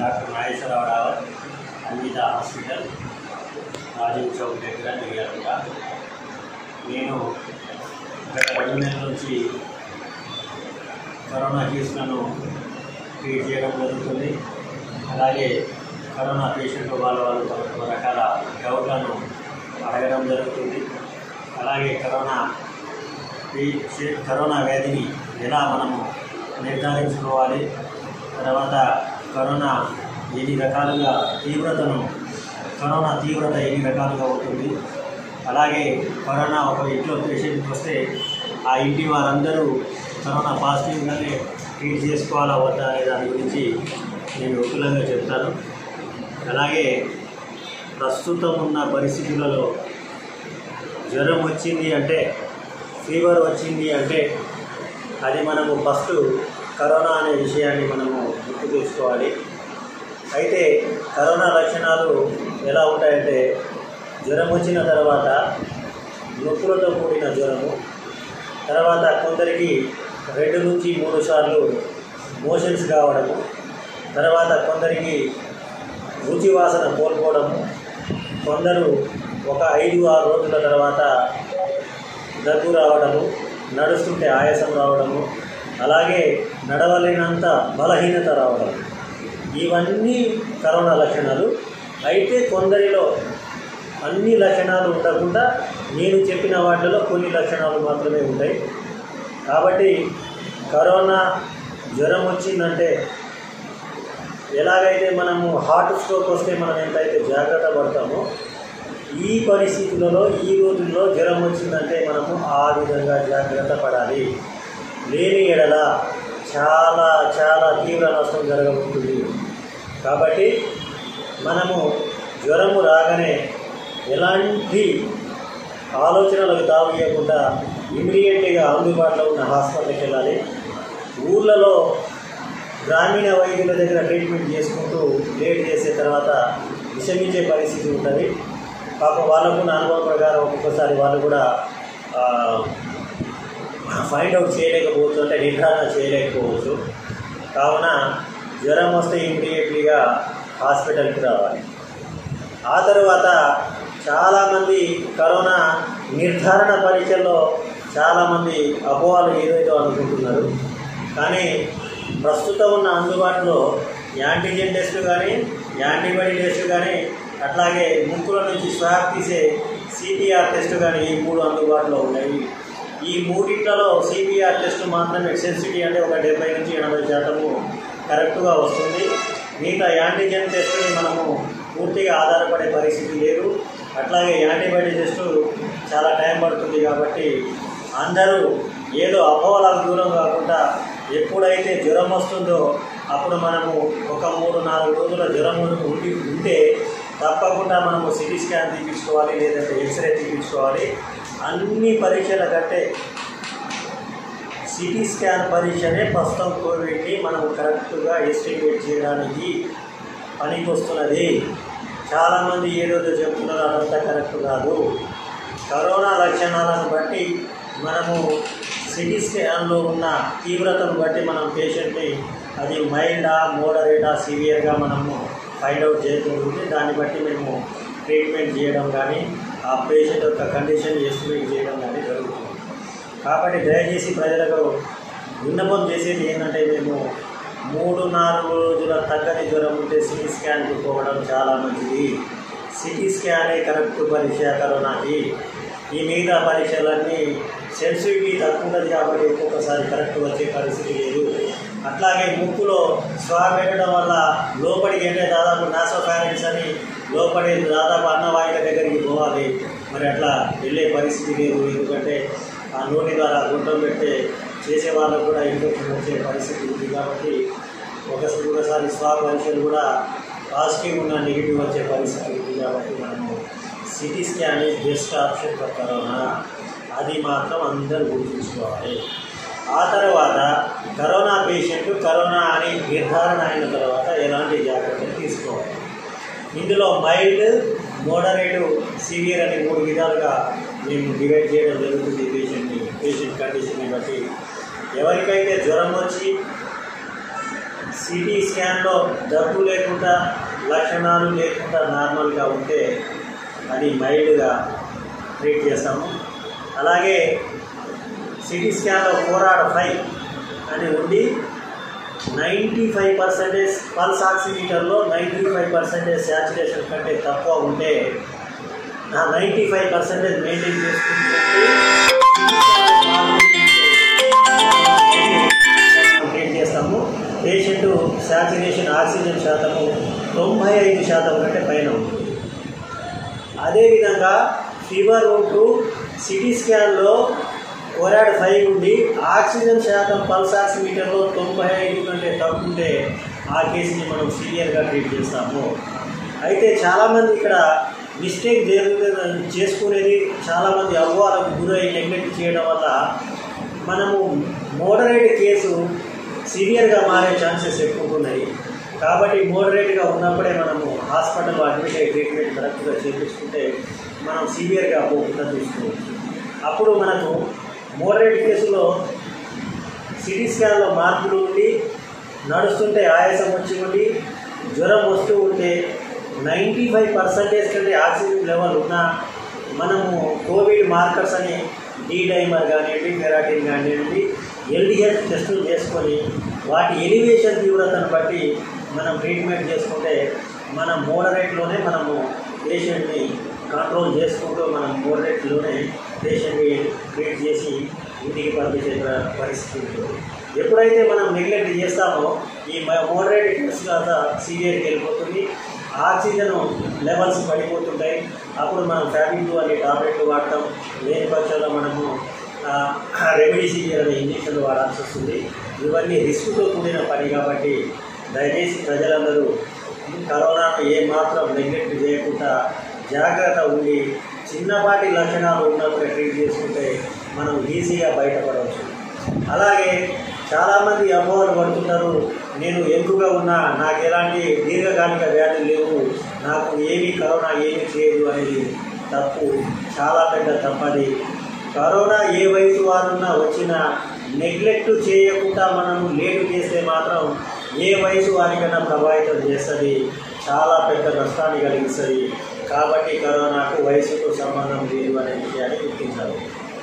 doctor Nageswararao Rao Anvitha hospital Rajiv Chowk దగ్గర మిర్యాలగూడ నేను గత రెండు నెలల నుంచి కరోనా కేసులను ట్రీట్ చేయడం జరుగుతుంది అలాగే కరోనా పేషెంట్ వాళ్ళ వాళ్ళు తమ తమ రకాల డౌట్లను అడగడం జరుగుతుంది అలాగే కరోనా ఈ- చే- కరోనా వ్యాధిని ఎలా మనము నిర్ధారించుకోవాలి తర్వాత కరోనా ఎన్ని రకాలుగా తీవ్రతను కరోనా తీవ్రత ఎన్ని రకాలుగా ఉంటుంది అలాగే కరోనా ఒక ఇంట్లో పేషెంట్కి వస్తే ఆ ఇంటి వారందరూ కరోనా పాజిటివ్గానే ట్రీట్ చేసుకోవాలా వద్దా అనే దాని గురించి నేను విపులంగా చెప్తాను అలాగే ప్రస్తుతం ఉన్న పరిస్థితులలో జ్వరం వచ్చింది అంటే ఫీవర్ వచ్చింది అంటే అది మనము ఫస్ట్ కరోనా అనే విషయాన్ని మనము గుర్తు తెచ్చుకోవాలి అయితే కరోనా లక్షణాలు ఎలా ఉంటాయంటే జ్వరం వచ్చిన తర్వాత నొప్పులతో కూడిన జ్వరము తర్వాత కొందరికి రెండు నుంచి మూడు సార్లు మోషన్స్ కావడము తర్వాత కొందరికి రుచి వాసన కోల్పోవడము కొందరు ఒక ఐదు ఆరు రోజుల తర్వాత దగ్గు రావడము నడుస్తుంటే ఆయాసం రావడము అలాగే నడవలేనంత బలహీనత రావడం ఇవన్నీ కరోనా లక్షణాలు అయితే కొందరిలో అన్ని లక్షణాలు ఉండకుండా నేను చెప్పిన వాటిలో కొన్ని లక్షణాలు మాత్రమే ఉంటాయి కాబట్టి కరోనా జ్వరం వచ్చిందంటే ఎలాగైతే మనము హార్ట్ స్ట్రోక్ వస్తే మనం ఎంతైతే జాగ్రత్త పడతామో ఈ పరిస్థితులలో ఈ రోజుల్లో జ్వరం వచ్చిందంటే మనము ఆ విధంగా జాగ్రత్త పడాలి లేని ఎడల చాలా చాలా తీవ్ర నష్టం జరగబోతుంది కాబట్టి మనము జ్వరము రాగానే ఎలాంటి ఆలోచనలకు తావియకుండా ఇమీడియట్గా అందుబాటులో ఉన్న హాస్పిటల్కి వెళ్ళాలి ఊర్లలో గ్రామీణ వైద్యుల దగ్గర ట్రీట్మెంట్ చేసుకుంటూ లేట్ చేసే తర్వాత విషమించే పరిస్థితి ఉంటుంది పాపం వాళ్ళకున్న అనుభవం ప్రకారం ఒక్కొక్కసారి వాళ్ళు కూడా ఫైండ్ అవుట్ చేయలేకపోవచ్చు అంటే నిర్ధారణ చేయలేకపోవచ్చు కావున జ్వరం వస్తే ఇమీడియట్లీగా హాస్పిటల్కి రావాలి ఆ తర్వాత చాలామంది కరోనా నిర్ధారణ పరీక్షల్లో చాలామంది అపోహలు ఏదైతే అనుకుంటున్నారు కానీ ప్రస్తుతం ఉన్న అందుబాటులో యాంటీజెన్ టెస్ట్ కానీ యాంటీబాడీ టెస్ట్ కానీ అట్లాగే ముక్కుల నుంచి స్వాబ్ తీసే సిపిఆర్ టెస్ట్ కానీ ఈ మూడు అందుబాటులో ఉన్నాయి ఈ మూడింటిలో సిపిఆర్ టెస్ట్ మాత్రమే సెన్సిటీ అంటే ఒక డెబ్బై నుంచి ఎనభై శాతము కరెక్ట్గా వస్తుంది మిగతా యాంటీజెన్ టెస్ట్ని మనము పూర్తిగా ఆధారపడే పరిస్థితి లేదు అట్లాగే యాంటీబాడీ టెస్ట్ చాలా టైం పడుతుంది కాబట్టి అందరూ ఏదో అపోహలకు దూరం కాకుండా ఎప్పుడైతే జ్వరం వస్తుందో అప్పుడు మనము ఒక మూడు నాలుగు రోజుల జ్వరం ఉండి ఉంటే తప్పకుండా మనము సిటీ స్కాన్ తీపించుకోవాలి లేదంటే ఎక్స్రే తీపించుకోవాలి అన్ని పరీక్షల కంటే సిటీ స్కాన్ పరీక్షనే ప్రస్తుతం కోవిడ్ని మనం కరెక్ట్గా ఎస్టిమేట్ చేయడానికి పనికి వస్తున్నది చాలామంది ఏదోదో చెప్తున్నారు అదంతా కరెక్ట్ కాదు కరోనా లక్షణాలను బట్టి మనము సిటీ స్కాన్లో ఉన్న తీవ్రతను బట్టి మనం పేషెంట్ని అది మైల్డా మోడరేటా సివియర్గా మనము ఫైండ్ అవుట్ చేయగలుగుతుంది దాన్ని బట్టి మేము ట్రీట్మెంట్ చేయడం కానీ ఆ పేషెంట్ యొక్క కండిషన్ ఎస్టిమేట్ చేయడం కానీ జరుగుతుంది కాబట్టి దయచేసి ప్రజలకు విన్నపం చేసేది ఏంటంటే మేము మూడు నాలుగు రోజుల తగ్గని జ్వరం ఉంటే సిటీ స్కాన్కి పోవడం చాలా మంచిది సిటీ స్కానే కరెక్ట్ పరీక్ష కరోనాకి ఈ మిగతా పరీక్షలన్నీ సెన్సిటివిటీ తక్కువ ఉంటుంది కాబట్టి ఒక్కొక్కసారి కరెక్ట్ వచ్చే పరిస్థితి లేదు అట్లాగే ముక్కులో స్వాబ్ పెట్టడం వల్ల లోపలికి అంటే దాదాపు నాసోఫారెన్స్ అని లోపలి దాదాపు అన్నవాయిల దగ్గరికి పోవాలి మరి అట్లా వెళ్ళే పరిస్థితి లేదు ఎందుకంటే ఆ నోటి ద్వారా గుంటం పెడితే చేసే వాళ్ళకు కూడా ఇన్ఫెక్షన్ వచ్చే పరిస్థితి ఉంది కాబట్టి ఒకసారి ఒకసారి స్వాబ్ పరీక్షలు కూడా పాజిటివ్ ఉన్న నెగిటివ్ వచ్చే పరిస్థితి ఉంది కాబట్టి మనము CT scan is best option for corona అది మాత్రం అందరూ గుర్తుంచుకోవాలి ఆ తర్వాత కరోనా పేషెంట్ కరోనా అని నిర్ధారణ అయిన తర్వాత ఎలాంటి జాగ్రత్తలు తీసుకోవాలి ఇందులో మైల్డ్ మోడరేట్ సివియర్ అని మూడు విధాలుగా మేము డివైడ్ చేయడం జరుగుతుంది పేషెంట్ని పేషెంట్ కండిషన్ని బట్టి ఎవరికైతే జ్వరం వచ్చి సిటీ స్కాన్లో జబ్బు లేకుండా లక్షణాలు లేకుండా నార్మల్గా ఉంటే అది మైల్డ్గా ట్రీట్ చేస్తాము అలాగే సిటీ స్కాన్లో ఫోర్ ఆర్ ఫైవ్ అని ఉండి నైంటీ ఫైవ్ పర్సెంటేజ్ పల్స్ ఆక్సిమీటర్లో నైంటీ ఫైవ్ పర్సెంటేజ్ శాచురేషన్ కంటే తక్కువ ఉంటే ఆ నైంటీ ఫైవ్ పర్సెంటేజ్ మెయింటైన్ చేసుకుంటే ట్రీట్ చేస్తాము పేషెంట్ శాచురేషన్ ఆక్సిజన్ శాతము తొంభై ఐదు శాతం కంటే పైన ఉంటుంది అదేవిధంగా ఫీవర్ ఉంటూ సిటీ స్కాన్లో ఒరాడ్ ఫైవ్ ఉండి ఆక్సిజన్ శాతం పల్స్ ఆక్సిమీటర్లో తొంభై ఐదు కంటే తక్కువ ఉంటే ఆ కేసుని మనం సీరియర్గా ట్రీట్ చేస్తాము అయితే చాలామంది ఇక్కడ మిస్టేక్ జరుగుతుంది చేసుకునేది చాలామంది అవ్వాలకు గురై నెగ్లెక్ట్ చేయడం వల్ల మనము మోడరేట్ కేసు సివియర్గా మారే ఛాన్సెస్ ఎక్కువ ఉన్నాయి కాబట్టి మోడరేట్గా ఉన్నప్పుడే మనము హాస్పిటల్లో అడ్మిట్ అయ్యి ట్రీట్మెంట్ కరెక్ట్గా చేయించుకుంటే మనం సివియర్గా పోకుండా చూసుకోవచ్చు అప్పుడు మనకు మోడరేట్ కేసులో సిటీ స్కాన్లో మార్పులు ఉండి నడుస్తుంటే ఆయాసం వచ్చి ఉండి జ్వరం వస్తూ ఉంటే నైంటీ ఫైవ్ పర్సంటేజ్ కంటే ఆక్సిజన్ లెవెల్ ఉన్నా మనము కోవిడ్ మార్కర్స్ అని డీ డైమర్ కానివ్వండి ఫెరాటిన్ కానివ్వండి ఎల్డిహెచ్ టెస్టులు చేసుకొని వాటి ఎలివేషన్ తీవ్రతను బట్టి మనం ట్రీట్మెంట్ చేసుకుంటే మనం మోడరేట్లోనే మనము పేషెంట్ని కంట్రోల్ చేసుకుంటూ మనం మోడరేట్లోనే పేషెంట్ని ట్రీట్ చేసి ఇంటికి పంపించే ప- పరిస్థితి ఉంటుంది ఎప్పుడైతే మనం నెగ్లెక్ట్ చేస్తామో ఈ మోడరేట్ కేసు తర్వాత సీరియర్కి వెళ్ళిపోతుంది ఆక్సిజన్ లెవెల్స్ పడిపోతుంటాయి అప్పుడు మనం ఫ్యామిలీ అనే టాబ్లెట్లు వాడటం లేని పక్షంలో మనము రెమిడిసివియర్ అనే ఇంజక్షన్లు వాడాల్సి వస్తుంది ఇవన్నీ రిస్క్తో కూడిన పని కాబట్టి దయచేసి ప్రజలందరూ కరోనాను ఏమాత్రం నెగ్లెక్ట్ చేయకుండా జాగ్రత్త ఉండి చిన్నపాటి లక్షణాలు ఉన్నప్పుడు ట్రీట్ చేసుకుంటే మనం ఈజీగా బయటపడవచ్చు అలాగే చాలామంది అపోహలు పడుతుంటారు నేను ఎక్కువగా ఉన్నా నాకు ఎలాంటి దీర్ఘకాలిక వ్యాధులు లేవు నాకు ఏమీ కరోనా ఏమీ చేయదు అనేది తప్పు చాలా పెద్ద తప్పది కరోనా ఏ వయసు వారున్నా వచ్చినా నెగ్లెక్ట్ చేయకుండా మనము లేటు చేస్తే మాత్రం ఏ వయసు వారికైనా ప్రభావితం చేస్తుంది చాలా పెద్ద నష్టాన్ని కలిగిస్తుంది కాబట్టి కరోనాకు వయసుతో సంబంధం లేదు అనే విషయాన్ని గుర్తించాలి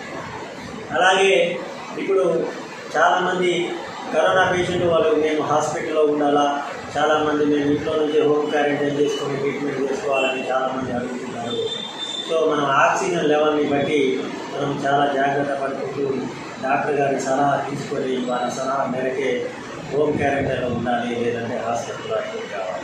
అలాగే ఇప్పుడు చాలామంది కరోనా పేషెంట్ వాళ్ళు మేము హాస్పిటల్లో ఉండాలా చాలామంది మేము ఇంట్లో నుంచి హోమ్ క్వారంటైన్ చేసుకొని ట్రీట్మెంట్ చేసుకోవాలని చాలామంది అడుగుతున్నారు సో మనం ఆక్సిజన్ లెవెల్ని బట్టి మనం చాలా జాగ్రత్త పడుకుంటూ డాక్టర్ గారి సలహా తీసుకొని వారి సలహా మేరకే హోమ్ క్వారంటైన్లో ఉండాలి లేదంటే హాస్పిటల్లో అడ్మిట్ కావాలి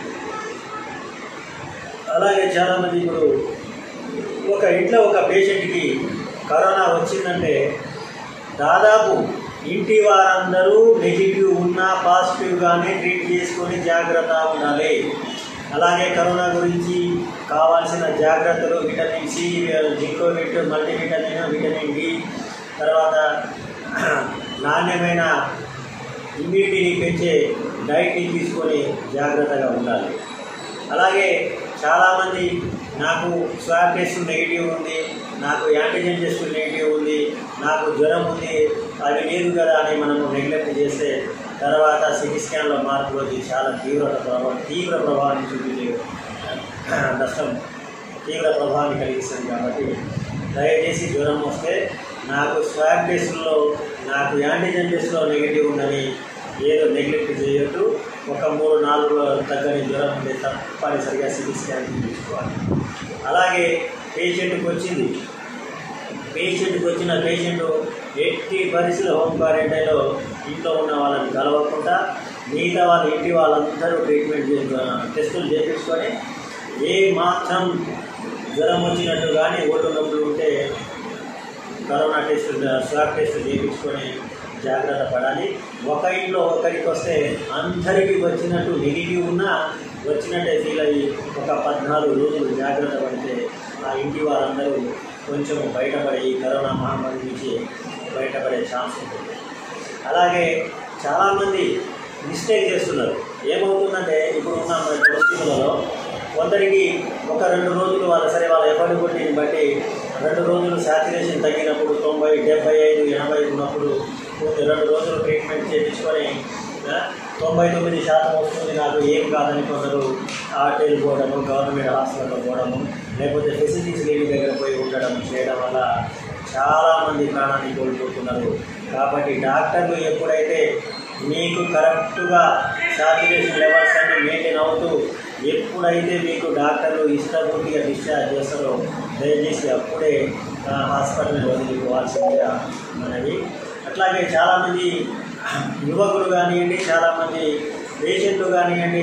అలాగే చాలామంది ఇప్పుడు ఒక ఇంట్లో ఒక పేషెంట్కి కరోనా వచ్చిందంటే దాదాపు ఇంటి వారందరూ నెగిటివ్ ఉన్నా పాజిటివ్గానే ట్రీట్ చేసుకొని జాగ్రత్త ఉండాలి అలాగే కరోనా గురించి కావాల్సిన జాగ్రత్తలు vitamin C Zincovit multivitamin vitamin D తర్వాత నాణ్యమైన ఇమ్యూనిటీని పెంచే డైట్ని తీసుకొని జాగ్రత్తగా ఉండాలి అలాగే చాలామంది నాకు స్వాబ్ టెస్ట్ నెగిటివ్ ఉంది నాకు యాంటీజెన్ టెస్ట్ నెగిటివ్ ఉంది నాకు జ్వరం ఉంది అది లేదు కదా అని మనము నెగ్లెక్ట్ చేస్తే తర్వాత సిటీ స్కాన్లో మార్పులు వచ్చి చాలా తీవ్ర ప్రభావం తీవ్ర ప్రభావాన్ని చూపించే నష్టం తీవ్ర ప్రభావాన్ని కలిగిస్తుంది కాబట్టి దయచేసి జ్వరం వస్తే నాకు స్వాబ్ టెస్ట్లో నాకు యాంటీజెన్ టెస్ట్లో నెగిటివ్ ఉందని ఏదో నెగ్లెక్ట్ చేయొద్దు ఒక మూడు నాలుగు తగ్గని జ్వరం ఉంటే తప్పనిసరిగా సిటీ స్కాన్ తీసుకోవాలి అలాగే పేషెంట్కి వచ్చింది పేషెంట్కి వచ్చిన పేషెంట్ ఎట్టి పరిస్థితుల్లో హోమ్ క్వారంటైన్లో ఇంట్లో ఉన్న వాళ్ళని కలవకుండా మిగతా వాళ్ళ ఇంటి వాళ్ళందరూ ట్రీట్మెంట్ చేసు టెస్టులు చేయించుకొని ఏ మాత్రం జ్వరం వచ్చినట్టు కానీ ఒళ్ళు నొప్పులు ఉంటే కరోనా టెస్ట్ స్వాబ్ టెస్ట్ చేయించుకొని జాగ్రత్త పడాలి ఒక ఇంట్లో ఒకరికి వస్తే అందరికీ వచ్చినట్టు నెగిటివ్ ఉన్నా వచ్చినట్టే ఫీల్ అయ్యి ఒక పద్నాలుగు రోజులు జాగ్రత్త పడితే ఆ ఇంటి వారందరూ కొంచెం బయటపడి ఈ కరోనా మహమ్మారి నుంచి బయటపడే ఛాన్స్ ఉంటుంది అలాగే చాలామంది మిస్టేక్ చేస్తున్నారు ఏమవుతుందంటే ఇప్పుడు ఉన్న మన పరిస్థితులలో కొందరికి ఒక రెండు రోజులు వాళ్ళ సరే వాళ్ళ ఎఫర్డబిలిటీని బట్టి రెండు రోజులు శాచురేషన్ తగ్గినప్పుడు తొంభై డెబ్బై ఐదు ఎనభై ఉన్నప్పుడు కొన్ని రెండు రోజులు ట్రీట్మెంట్ చేయించుకొని ఆ, తొంభై తొమ్మిది శాతం వస్తుంది నాకు ఏం కాదని కొందరు ఆటేలు పోవడము గవర్నమెంట్ హాస్పిటల్ పోవడము లేకపోతే ఫెసిలిటీస్ లేని దగ్గర పోయి ఉండడం చేయడం వల్ల చాలామంది ప్రాణాన్ని కోల్పోతున్నారు కాబట్టి డాక్టర్లు ఎప్పుడైతే మీకు కరెక్ట్గా సాచురేషన్ లెవెల్స్ అన్ని మెయింటైన్ అవుతూ ఎప్పుడైతే మీకు డాక్టర్లు ఇష్టపూర్తిగా డిశ్చార్జ్ చేస్తారో దయచేసి అప్పుడే ఆ, హాస్పిటల్ని వదిలిపోవాల్సిందిగా మనవి అట్లాగే చాలామంది యువకులు కానివ్వండి చాలామంది పేషెంట్లు కానివ్వండి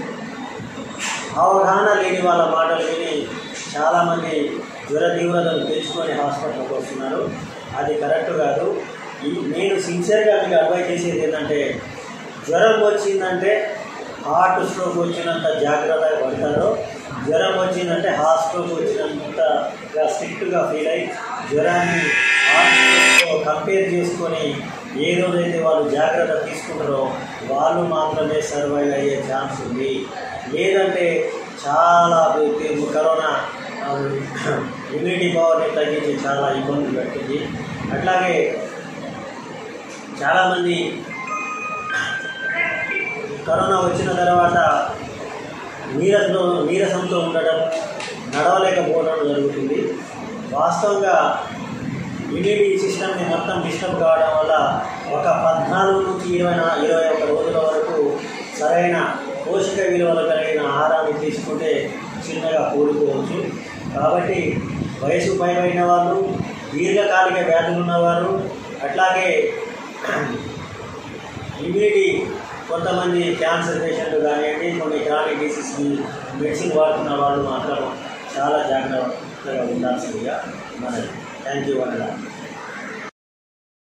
అవగాహన లేని వాళ్ళ మాటలు విని చాలామంది జ్వర తీవ్రతను తెలుసుకొని హాస్పిటల్కి వస్తున్నారు అది కరెక్ట్ కాదు ఈ- నేను సిన్సియర్గా మీకు అడ్వైజ్ చేసేది ఏంటంటే జ్వరం వచ్చిందంటే హార్ట్ స్ట్రోక్ వచ్చినంత జాగ్రత్తగా పడతారు జ్వరం వచ్చిందంటే హార్ట్ స్ట్రోక్ వచ్చినంతగా స్ట్రిక్ట్గా ఫీల్ అయ్యి జ్వరాన్ని హార్ట్ స్ట్రోక్తో కంపేర్ చేసుకొని ఏ రోజైతే వాళ్ళు జాగ్రత్త తీసుకుంటారో వాళ్ళు మాత్రమే సర్వైవ్ అయ్యే ఛాన్స్ ఉంది లేదంటే చాలా ఈ కరోనా ఇమ్యూనిటీ పవర్ని తగ్గించి చాలా ఇబ్బందులు పెట్టింది అట్లాగే చాలామంది కరోనా వచ్చిన తర్వాత నీరసంతో నీరసంతో ఉండడం నడవలేకపోవడం జరుగుతుంది వాస్తవంగా ఇమ్యూనిటీ సిస్టమ్ని మొత్తం డిస్టర్బ్ కావడం వల్ల ఒక పద్నాలుగు నుంచి ఇరవై నా ఇరవై ఒక రోజుల వరకు సరైన పోషక విలువలు కలిగిన ఆహారాన్ని తీసుకుంటే చిన్నగా కూడుకోవచ్చు కాబట్టి వయసు పైబడిన వాళ్ళు దీర్ఘకాలిక వ్యాధులు ఉన్నవారు అట్లాగే ఇమ్యూనిటీ కొంతమంది క్యాన్సర్ పేషెంట్లు కానివ్వండి కొన్ని క్రానిక్ డిసీజ్ మెడిసిన్ వాడుతున్న వాళ్ళు మాత్రం చాలా జాగ్రత్తగా ఉండాల్సిందిగా మనది థ్యాంక్ యూ అన్నదా